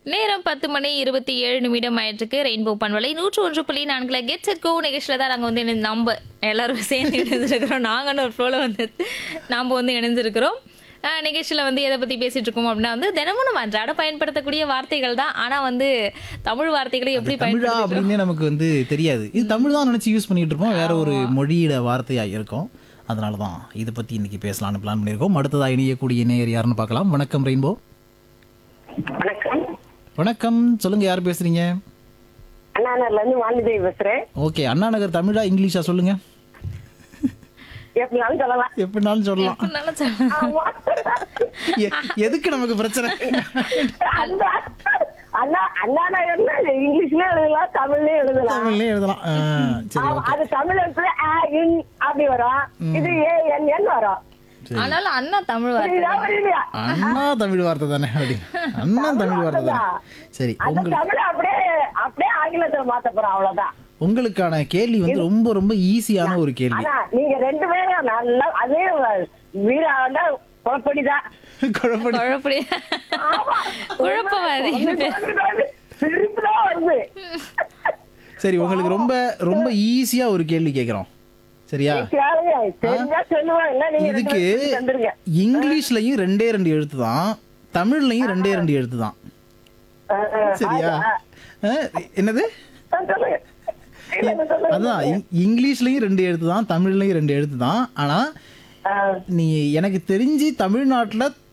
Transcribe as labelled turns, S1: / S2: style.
S1: நேரம் பத்து மணி இருபத்தி ஏழு நிமிடம் ஆயிட்டுருக்கு ரெயின்போ பண்பலை நூற்று ஒன்று புள்ளி நான்குல கெட் செட் கோ நிகழ்ச்சியில் தான் நாங்கள் வந்து இணைந்து- நம்ம எல்லாரும் சேர்ந்து இணைஞ்சிருக்கிறோம் நாங்கன்னு ஒரு ஃப்ளோவில் வந்து நாம் வந்து இணைஞ்சிருக்கிறோம் ஆஹ் நிகழ்ச்சியில வந்து எதை பத்தி பேசிட்டு இருக்கோம் அப்படின்னா வந்து தினமும் நம்ம அன்றாட பயன்படுத்தக்கூடிய வார்த்தைகள் தான் ஆனா வந்து தமிழ் வார்த்தைகளை எப்படி
S2: தமிழா
S1: பயன்படுத்த
S2: அப்படின்னு நமக்கு வந்து தெரியாது இது தமிழ் தான் நினைச்சு யூஸ் பண்ணிட்டு இருப்போம் வேற ஒரு மொழியில வார்த்தையா இருக்கும் அதனால தான் இதை பத்தி இன்னைக்கு பேசலாம்னு பிளான் பண்ணியிருக்கோம் அடுத்ததா இணையக்கூடிய நேயர் யாருன்னு பார்க்கலாம் வணக்கம் ரெயின்போ
S3: வணக்கம்
S2: வணக்கம் சொல்லுங்க யார் பேசுறீங்க
S3: அண்ணாநர்ல இருந்து வாணிதேவி பேசுறேன்
S2: ஓகே அண்ணா நகர் தமிழா இங்கிலீஷா சொல்லுங்க
S3: எப்படினாலும் சொல்லலாம்
S2: எப்படினாலும் சொல்லலாம்
S1: எப்படினாலும் சொல்லலாம்.
S3: ஆமா.
S2: எ- எதுக்கு நமக்கு பிரச்சனை
S3: அண்ணா அண்ணா அண்ணா நகர்ல இங்கிலீஷ்ல எழுதலாம் தமிழ்லயும் எழுதலாம்
S2: தமிழ்லயே எழுதலாம் ஆ, சரி
S3: ஆமா,
S2: ஓகே
S3: அது தமிழ் எழுத்துல ஆ, இன் அப்படி வரும் இது ஏ என் என் வரும்
S1: ஆனாலும் அண்ணா தமிழ் வார்த்தை
S3: புரியுதா புரியலையா
S2: அண்ணா தமிழ் வார்த்தை தானே அப்படி அண்ணா தமிழ் வார்த்தை தானே சரி
S3: அந்த
S2: உங்களுக்கு
S3: தமிழ் அப்படியே அப்படியே ஆங்கிலத்துல மாத்த போறோம் அவ்வளவுதான்
S2: உங்களுக்கான கேள்வி வந்து ரொம்ப ரொம்ப ஈஸியான ஒரு கேள்வி
S3: ஆனா நீங்க ரெண்டு பேரும் நல்லா அதே வீராண்ட குழப்படிதான்
S2: குழப்படி
S1: குழப்படி
S3: ஆமா.
S1: குழப்பவாதி
S3: சிரிப்புதான் வருது
S2: சரி உங்களுக்கு ரொம்ப ரொம்ப ஈஸியா ஒரு கேள்வி கேக்குறோம் சரியா
S3: சரியா? தெரிஞ்சா சொல்லுவேன் இல்ல நீங்க ரெண்டு
S2: இதுக்கு
S3: பேரும் சொல்லி தந்துருங்க
S2: இங்கிலீஷ்லயும் ரெண்டே ரெண்டு எழுத்து தான் தமிழ்லயும் ரெண்டே ரெண்டு எழுத்து தான்
S3: ஆ, ஆ,
S2: சரியா
S3: ஆ,
S2: அஹ், என்னது
S3: ஆ, சொல்லுங்க இல்ல, இல்ல, சொல்லுங்க.
S2: அதான் இ- இங்கிலீஷ்லயும் ரெண்டு எழுத்து தான் தமிழ்லயும் ரெண்டு எழுத்து தான் ஆனா
S3: ஆ,
S2: நீ எனக்கு தெரிஞ்சு தமிழ்நாட்டுல